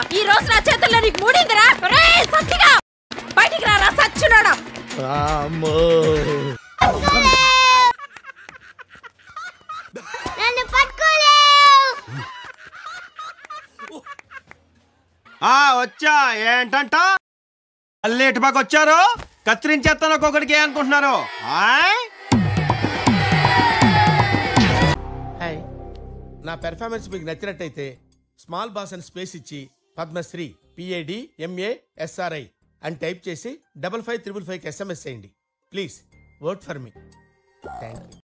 ఈ రోజు నా చేతుల్లో నీకు మూడిందిరా ఒరేయ్, సత్తిగా బయటికి రారా సచ్చునాడా అమ్మో నన్ను పట్టుకోలేవు ఆ వచ్చా ఏంటంట అల్లేటి బాగా వచ్చారు కత్తిరించేస్తాను ఒక్కొక్కడికి ఏ అనుకుంటున్నారు ఆయ్? హాయ్ నా పెర్ఫార్మెన్స్ మీకు నచ్చినట్టయితే స్మాల్ బాస్ అని స్పేస్ ఇచ్చి పద్మశ్రీ పిఏడి ఎంఏ ఎస్ఆర్ఐ అని టైప్ చేసి డబల్ ఫైవ్ త్రిబుల్ ఫైవ్కి ఎస్ఎంఎస్ చేయండి please work for me thank you